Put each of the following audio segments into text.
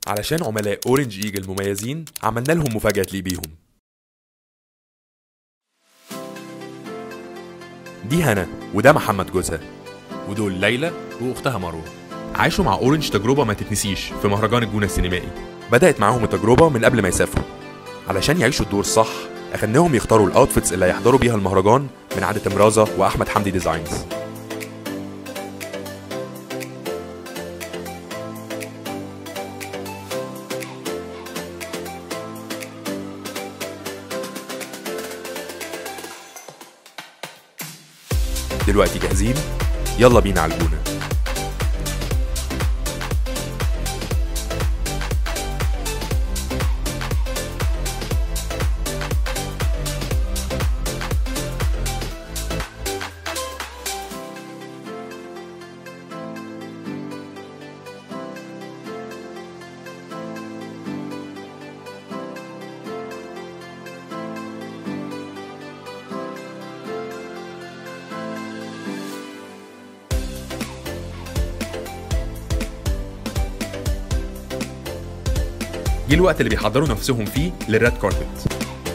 علشان عملاء اورنج ايجل مميزين عملنا لهم مفاجأة تليق بيهم دي هنا وده محمد جوزها ودول ليلى واختها مروه عاشوا مع اورنج تجربة ما تتنسيش في مهرجان الجونة السينمائي بدأت معاهم التجربة من قبل ما يسافروا علشان يعيشوا الدور صح أخدناهم يختاروا الأوتفيتس اللي هيحضروا بيها المهرجان من عادة مرازة وأحمد حمدي ديزاينز دلوقتي جاهزين؟ يلا بينا على الجونة جه الوقت اللي بيحضروا نفسهم فيه للريد كاربت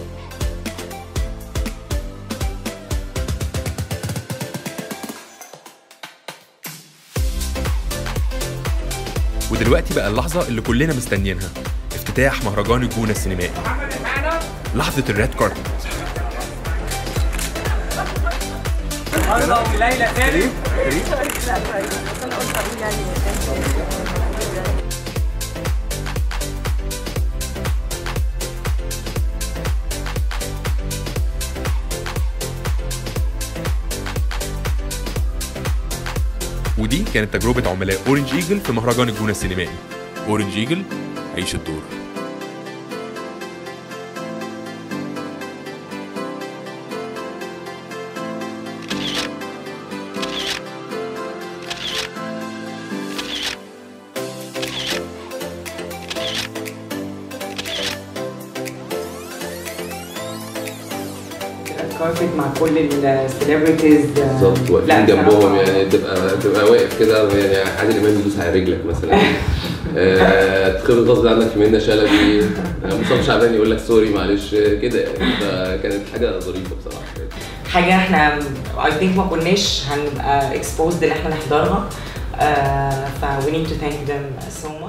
ودلوقتي بقى اللحظة اللي كلنا مستنيينها افتتاح مهرجان الجونة السينمائي لحظة الريد كاربت ليلى تاني ودي كانت تجربة عملاء اورنج ايجل في مهرجان الجونة السينمائي اورنج ايجل عيش الدور كاربت مع كل السليبرتيز بالظبط واقفين جنبهم يعني تبقى تبقى واقف كده يعني عادل امام يدوس على رجلك مثلا آه، تخبط غصب عنك في منى شلبي آه، مصطفى شعبان يقول لك سوري معلش آه، كده يعني فكانت حاجه ظريفه بصراحه حاجه احنا اي ثينك ما كناش هنبقى exposed ان احنا نحضرها ف we need to thank them so much